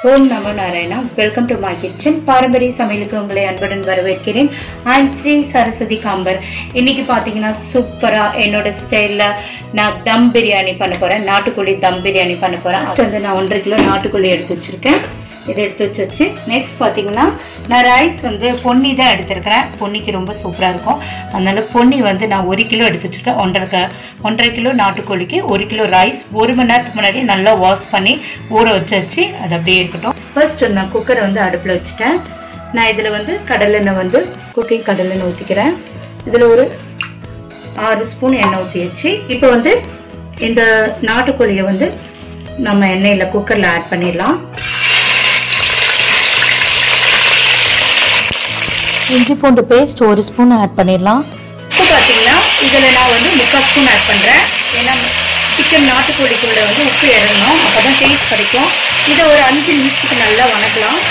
ஓம் நமோ Narayana welcome to my kitchen பாரம்பரிய சமையலுக்கு உங்களை அன்புடன் வரவேற்கிறேன் ஐம் ஸ்ரீ சரஸ்வதி காம்பர் இன்னைக்கு பார்த்தீங்கன்னா சூப்பராக என்னோட ஸ்டைலில் நான் தம் பிரியாணி பண்ண போகிறேன் நாட்டுக்கோழி தம் பிரியாணி பண்ண போகிறேன் ஃபஸ்ட் வந்து நான் ஒன்றரை கிலோ நாட்டுக்கோழி எடுத்து வச்சுருக்கேன் இதை எடுத்து வச்சு வச்சு நெக்ஸ்ட் பார்த்தீங்கன்னா நான் ரைஸ் வந்து பொன்னி தான் எடுத்திருக்கிறேன் பொன்னிக்கு ரொம்ப சூப்பராக இருக்கும் அதனால பொன்னி வந்து நான் ஒரு கிலோ எடுத்து வச்சுருக்கேன் ஒன்றரை க- ஒன்றரை கிலோ நாட்டுக்கோழிக்கு ஒரு கிலோ ரைஸ் ஒரு மணி நேரத்துக்கு முன்னாடி நல்லா வாஷ் பண்ணி ஊற வச்சு வச்சு அது அப்படியே இருக்கட்டும் ஃபர்ஸ்ட் நான் குக்கரை வந்து அடுப்பில் வச்சுட்டேன் நான் இதில் வந்து கடலெண்ணெய் வந்து குக்கிங் கடலெண்ணெய் ஊற்றிக்கிறேன் இதில் ஒரு ஆறு ஸ்பூன் எண்ணெய் ஊற்றி வச்சு இப்போ வந்து இந்த நாட்டுக்கோழியை வந்து நம்ம எண்ணெயில் குக்கரில் ஆட் பண்ணிடலாம் இஞ்சி பூண்டு பேஸ்ட் ஒரு ஸ்பூன் ஆட் பண்ணிடலாம் இப்போ பார்த்தீங்கன்னா இதில் நான் வந்து முக்கால் ஸ்பூன் ஆட் பண்ணுறேன் ஏன்னா சிக்கன் நாட்டுக்கோழிக்கூட வந்து உப்பு இறங்கணும் அப்போ தான் டேஸ்ட் கிடைக்கும் இதை ஒரு அஞ்சு நிமிஷத்துக்கு நல்லா வணக்கலாம்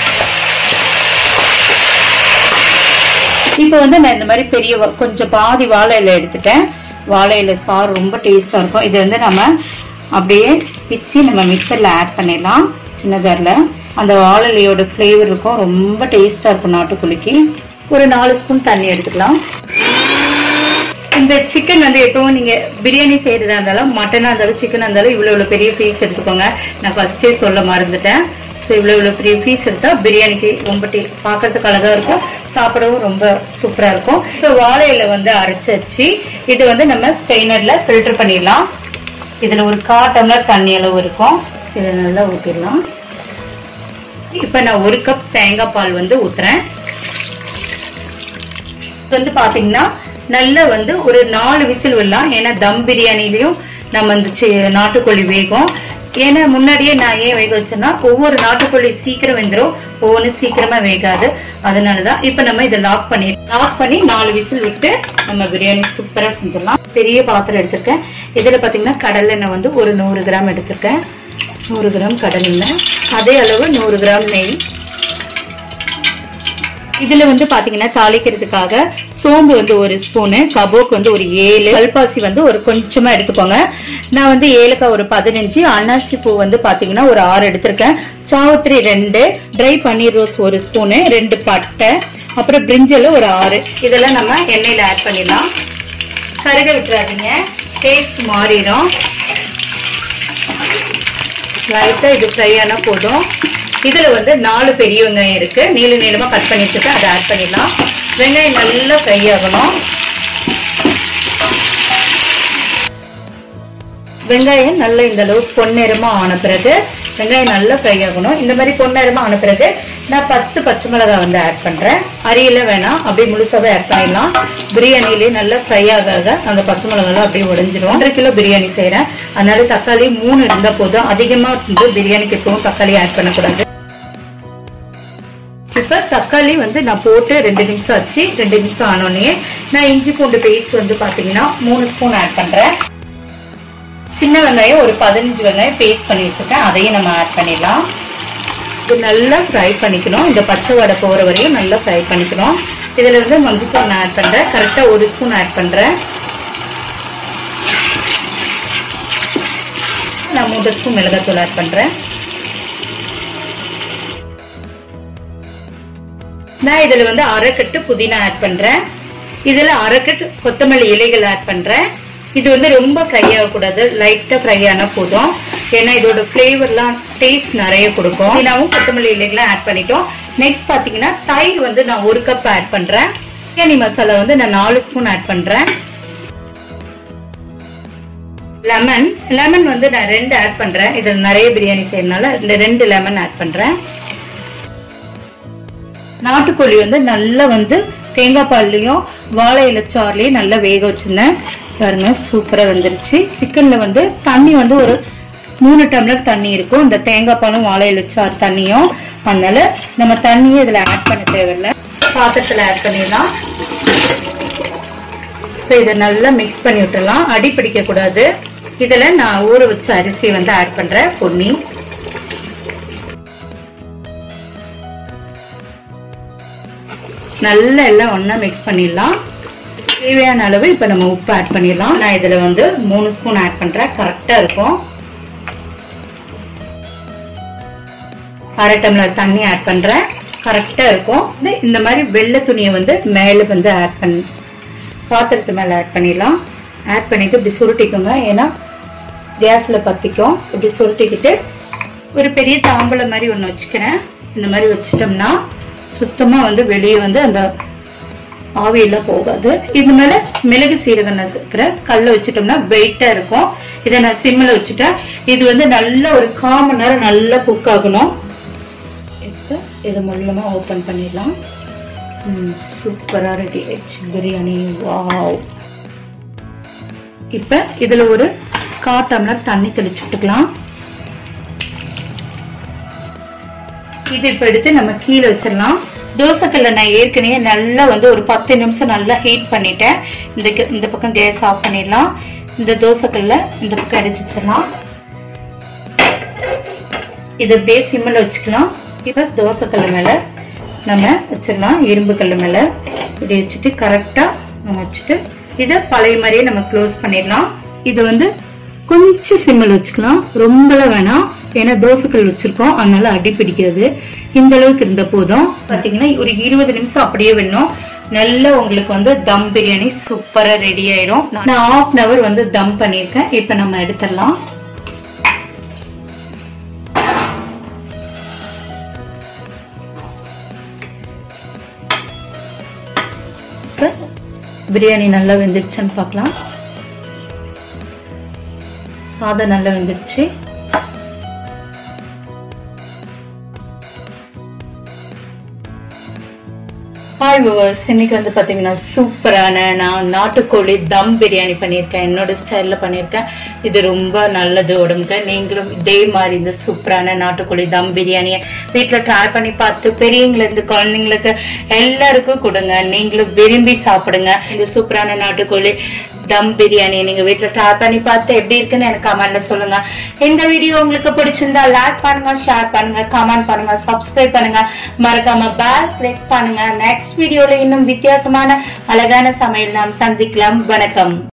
இப்போ வந்து நான் இந்த மாதிரி பெரிய வா- கொஞ்சம் பாதி வாழை இலை எடுத்துட்டேன் வாழை இலை சாறு ரொம்ப டேஸ்ட்டாக இருக்கும் இது வந்து நம்ம அப்படியே பிச்சு நம்ம மிக்சரில் ஆட் பண்ணிடலாம் சின்ன ஜாரில் அந்த வாழை இலையோட ஃப்ளேவர் இருக்கும் ரொம்ப டேஸ்ட்டாக இருக்கும் நாட்டுக்கோழிக்கு ஒரு நாலு ஸ்பூன் தண்ணி எடுத்துக்கலாம் இந்த சிக்கன் வந்து எப்பவும் நீங்க பிரியாணி செய்யறதா இருந்தாலும் மட்டனா இருந்தாலும் சிக்கனா இருந்தாலும் இவ்வளவு இவ்வளவு பெரிய பீஸ் எடுத்துக்கோங்க நான் ஃபர்ஸ்டே சொல்ல மறந்துட்டேன் ஸோ இவ்வளவு இவ்வளவு பெரிய பீஸ் எடுத்தா பிரியாணிக்கு ரொம்ப டே பார்க்கறதுக்கு அழகா இருக்கும் சாப்பிடவும் ரொம்ப சூப்பரா இருக்கும் இப்போ வாழை இலை வந்து அரைச்சு வச்சு இது வந்து நம்ம ஸ்டெய்னர்ல ஃபில்டர் பண்ணிடலாம் இதுல ஒரு கா டம்ளர் தண்ணி அளவு இருக்கும் இதை நல்லா ஊற்றிடலாம் இப்போ நான் ஒரு கப் தேங்காய் பால் வந்து ஊத்துறேன் இது வந்து பாத்தீங்கன்னா நல்லா வந்து ஒரு நாலு விசில் விடலாம் ஏன்னா தம் பிரியாணிலையும் நம்ம இந்த சி- நாட்டுக்கோழி வேகும் ஏன்னா முன்னாடியே நான் ஏன் வேக வச்சேன்னா ஒவ்வொரு நாட்டுக்கோழி சீக்கிரம் வெந்துடும் ஒவ்வொன்று சீக்கிரமா வேகாது அதனாலதான் இப்ப நம்ம இதை லாக் பண்ணி லாக் பண்ணி நாலு விசில் விட்டு நம்ம பிரியாணி சூப்பரா செஞ்சிடலாம் பெரிய பாத்திரம் எடுத்திருக்கேன் இதுல பாத்தீங்கன்னா கடலெண்ணெய் வந்து ஒரு நூறு கிராம் எடுத்திருக்கேன் நூறு கிராம் கடலெண்ணெய் அதே அளவு நூறு கிராம் நெய் இதுல வந்து பாத்தீங்கன்னா தாளிக்கிறதுக்காக சோம்பு வந்து ஒரு ஸ்பூனு கபோக் வந்து ஒரு ஏழு கல்பாசி வந்து ஒரு கொஞ்சமா எடுத்துக்கோங்க நான் வந்து ஏலக்காய் ஒரு பதினஞ்சு அன்னாச்சி பூ வந்து பாத்தீங்கன்னா ஒரு ஆறு எடுத்திருக்கேன் சாவத்திரி ரெண்டு ட்ரை பன்னீர் ரோஸ் ஒரு ஸ்பூனு ரெண்டு பட்டை அப்புறம் பிரிஞ்சல் ஒரு ஆறு இதெல்லாம் நம்ம எண்ணெயில ஆட் பண்ணிடலாம் கருக விட்டுறாதீங்க டேஸ்ட் மாறிடும் லைட்டா இது ஃப்ரை ஆனா போதும் இதுல வந்து நாலு பெரிய வெங்காயம் இருக்கு நீள நீளமா கட் பண்ணி வச்சுட்டு அதை ஆட் பண்ணிடலாம் வெங்காயம் நல்லா ஃப்ரை ஆகணும் வெங்காயம் நல்லா இந்த அளவு பொன்னிறமா ஆன பிறகு வெங்காயம் நல்லா ஃப்ரை ஆகணும் இந்த மாதிரி பொன்னிறமா ஆன பிறகு நான் பத்து பச்சை மிளகாய் வந்து ஆட் பண்றேன் அரியல வேணாம் அப்படியே முழுசாவே ஆட் பண்ணிடலாம் பிரியாணிலேயே நல்லா ஃப்ரை ஆக ஆக அந்த பச்சை மிளகாலாம் அப்படியே உடைஞ்சிரும் ஒன்றரை கிலோ பிரியாணி செய்யறேன் அதனால தக்காளி மூணு இருந்தா போதும் அதிகமா வந்து பிரியாணிக்கு எப்பவும் தக்காளி ஆட் பண்ணக்கூடாது இப்ப தக்காளி வந்து நான் போட்டு ரெண்டு நிமிஷம் ஆச்சு ரெண்டு நிமிஷம் ஆனோடனே நான் இஞ்சி பூண்டு பேஸ்ட் வந்து பாத்தீங்கன்னா மூணு ஸ்பூன் ஆட் பண்றேன் சின்ன வெங்காயம் ஒரு பதினஞ்சு வெங்காயம் பேஸ்ட் பண்ணி வச்சிருக்கேன் அதையும் நம்ம ஆட் பண்ணிடலாம் இது நல்லா ஃப்ரை பண்ணிக்கணும் இந்த பச்சை வடை போகிற வரையும் நல்லா ஃப்ரை பண்ணிக்கணும் இதில் வந்து மஞ்சள் நான் ஆட் பண்ணுறேன் கரெக்டாக ஒரு ஸ்பூன் ஆட் பண்ணுறேன் நான் மூன்று ஸ்பூன் மிளகாத்தூள் ஆட் பண்ணுறேன் நான் இதில் வந்து அரைக்கட்டு புதினா ஆட் பண்ணுறேன் இதில் அரைக்கட்டு கொத்தமல்லி இலைகள் ஆட் பண்ணுறேன் இது வந்து ரொம்ப ஃப்ரை ஆகக்கூடாது லைட்டாக ஃப்ரை ஆனால் போதும் ஏன்னா இதோட ஃப்ளேவர்லாம் டேஸ்ட் நிறைய கொடுக்கும் புதினாவும் கொத்தமல்லி இலைகளும் ஆட் பண்ணிட்டோம் நெக்ஸ்ட் பார்த்தீங்கன்னா தயிர் வந்து நான் ஒரு கப் ஆட் பண்ணுறேன் பிரியாணி மசாலா வந்து நான் நாலு ஸ்பூன் ஆட் பண்ணுறேன் லெமன் லெமன் வந்து நான் ரெண்டு ஆட் பண்ணுறேன் இதில் நிறைய பிரியாணி செய்யறதுனால இந்த ரெண்டு லெமன் ஆட் பண்ணுறேன் நாட்டுக்கோழி வந்து நல்லா வந்து தேங்காய் பால்லையும் வாழை இலச்சாறுலையும் நல்லா வேக வச்சிருந்தேன் பாருங்க சூப்பரா வந்துருச்சு சிக்கன்ல வந்து தண்ணி வந்து ஒரு மூணு டம்ளர் தண்ணி இருக்கும் இந்த தேங்காய் பாலும் வாழை இலச்சாறு தண்ணியும் அதனால நம்ம தண்ணியை இதுல ஆட் பண்ண தேவையில்லை பாத்திரத்துல ஆட் பண்ணிடலாம் இப்போ இதை நல்லா மிக்ஸ் பண்ணி விட்டுறலாம் அடி பிடிக்க கூடாது இதுல நான் ஊற வச்ச அரிசி வந்து ஆட் பண்றேன் பொன்னி நல்லா எல்லாம் ஒண்ணா மிக்ஸ் பண்ணிடலாம் தேவையான அளவு இப்போ நம்ம உப்பு ஆட் பண்ணிடலாம் நான் இதில் வந்து மூணு ஸ்பூன் ஆட் பண்ணுறேன் கரெக்டாக இருக்கும் அரை டம்ளர் தண்ணி ஆட் பண்றேன் கரெக்டா இருக்கும் இந்த- இந்த மாதிரி வெள்ளை துணியை வந்து மேல வந்து ஆட் பண்ண பாத்திரத்து மேல ஆட் பண்ணிடலாம் ஆட் பண்ணிட்டு இப்படி சுருட்டிக்கோங்க ஏன்னா கேஸ்ல பத்திக்கும் இப்படி சுருட்டிக்கிட்டு ஒரு பெரிய தாம்பலம் மாதிரி ஒன்று வச்சுக்கிறேன் இந்த மாதிரி வச்சுட்டோம்னா சுத்தமா வந்து வெளியே வந்து அந்த ஆவியெல்லாம் போகாது இது மேல மிளகு சீரகம் நசுக்கிறேன் கல்ல வச்சுட்டோம்னா வெயிட்டா இருக்கும் இதை நான் சிம்மில் வச்சுட்டேன் இது வந்து நல்ல ஒரு கால் மணி நேரம் நல்லா குக் ஆகணும் இப்போ இதை மூலமா ஓப்பன் பண்ணிடலாம் சூப்பரா ரெடி ஆயிடுச்சு பிரியாணி வாவ் இப்ப இதுல ஒரு கால் டம்ளர் தண்ணி தெளிச்சு விட்டுக்கலாம் இது இப்ப எடுத்து நம்ம கீழே வச்சிடலாம் தோசைக்கல்ல நான் ஏற்கனவே நல்லா வந்து ஒரு பத்து நிமிஷம் நல்லா ஹீட் பண்ணிட்டேன் இந்த க- இந்த பக்கம் கேஸ் ஆஃப் பண்ணிடலாம் இந்த தோசைக்கல்ல இந்த பக்கம் எடுத்து வச்சிடலாம் இது அப்படியே சிம்மில் வச்சுக்கலாம் இப்போ தோசைக்கல் மேல நம்ம வச்சிடலாம் இரும்பு கல் மேல இதை வச்சுட்டு கரெக்டா நம்ம வச்சுட்டு இதை பழைய மாதிரியே நம்ம க்ளோஸ் பண்ணிடலாம் இது வந்து கொஞ்சம் சிம்மில் வச்சுக்கலாம் ரொம்பலாம் வேணாம் ஏன்னா தோசைக்கல் வச்சிருக்கோம் அதனால அடி பிடிக்காது இந்த அளவுக்கு இருந்த போதும் பாத்தீங்கன்னா ஒரு இருபது நிமிஷம் அப்படியே வேணும் நல்ல உங்களுக்கு வந்து தம் பிரியாணி சூப்பரா ரெடி ஆயிரும் நான் ஹாஃப் அன் அவர் வந்து தம் பண்ணியிருக்கேன் இப்போ நம்ம எடுத்துடலாம் இப்ப பிரியாணி நல்லா வெந்துருச்சுன்னு பார்க்கலாம் சாதம் நல்லா வெந்துருச்சு ஹாய் விவர்ஸ் இன்னைக்கு வந்து பாத்தீங்கன்னா சூப்பரான நான் நாட்டுக்கோழி தம் பிரியாணி பண்ணியிருக்கேன் என்னோட ஸ்டைல்ல பண்ணியிருக்கேன் இது ரொம்ப நல்லது உடம்புக்கு நீங்களும் இதே மாதிரி இந்த சூப்பரான நாட்டுக்கோழி தம் பிரியாணியை வீட்டில் ட்ரை பண்ணி பார்த்து பெரியவங்கள இருந்து குழந்தைங்களுக்கு எல்லாருக்கும் கொடுங்க நீங்களும் விரும்பி சாப்பிடுங்க இந்த சூப்பரான நாட்டுக்கோழி தம் பிரியாணி நீங்க வீட்ல ட்ரை பண்ணி பார்த்து எப்படி இருக்குன்னு எனக்கு கமெண்ட்ல சொல்லுங்க இந்த வீடியோ உங்களுக்கு பிடிச்சிருந்தா லைக் பண்ணுங்க ஷேர் பண்ணுங்க கமெண்ட் பண்ணுங்க சப்ஸ்கிரைப் பண்ணுங்க மறக்காம பெல் கிளிக் பண்ணுங்க நெக்ஸ்ட் வீடியோல இன்னும் வித்தியாசமான அழகான சமையல் நாம் சந்திக்கலாம் வணக்கம்